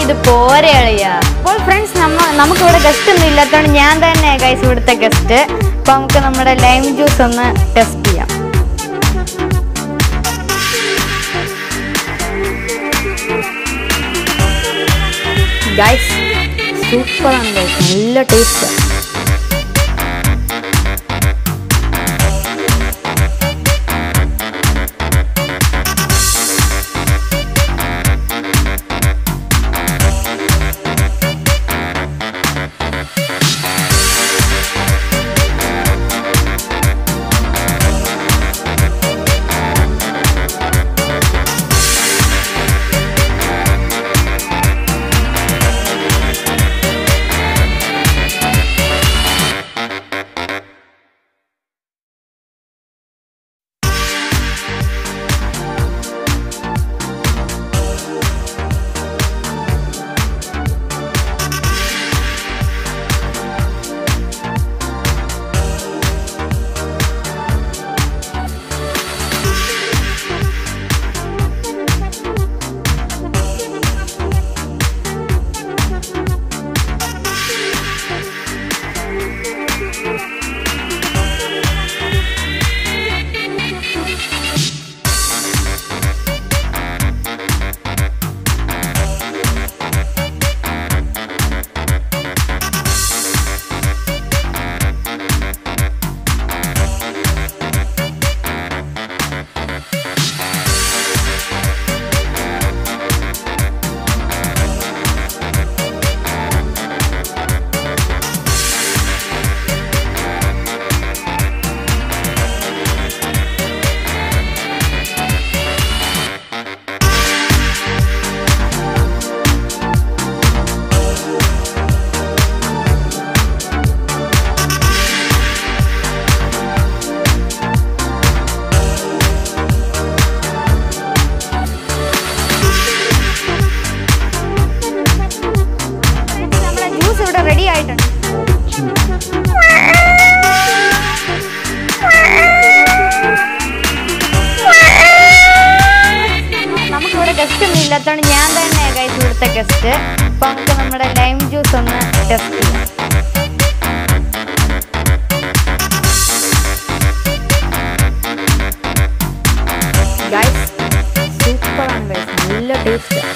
ഇത് പോരെ അളിയാ അപ്പോൾ ഫ്രണ്ട്സ് നമ്മ നമുക്കിവിടെ ഗസ്റ്റ് ഒന്നും ഇല്ലാത്തതുകൊണ്ട് ഞാൻ തന്നെ ഗൈസ് ഇവിടുത്തെ ഗസ്റ്റ് അപ്പൊ നമുക്ക് നമ്മുടെ ലൈം ജ്യൂസ് ഒന്ന് ടെസ്റ്റ് ചെയ്യാം ഗൈസ് സൂപ്പറാണ് ഗൈസ് നല്ല ടേസ്റ്റ് നമ്മുടെ ജ്യൂസ് ഇവിടെ റെഡി ആയിട്ടുണ്ട് നമുക്കിവിടെ ഗസ്റ്റ് ഒന്നും ഇല്ലാത്തതുകൊണ്ട് ഞാൻ തന്നെ ഗൈസ് ഇവിടുത്തെ ഗസ്റ്റ് അപ്പൊ നമുക്ക് നമ്മുടെ ലൈം ജ്യൂസ് ഒന്ന് ടെസ്റ്റ് ചെയ്യാം ഗൈസ് സൂപ്പറാണ് ഗൈസ് നല്ല ടേസ്റ്റ്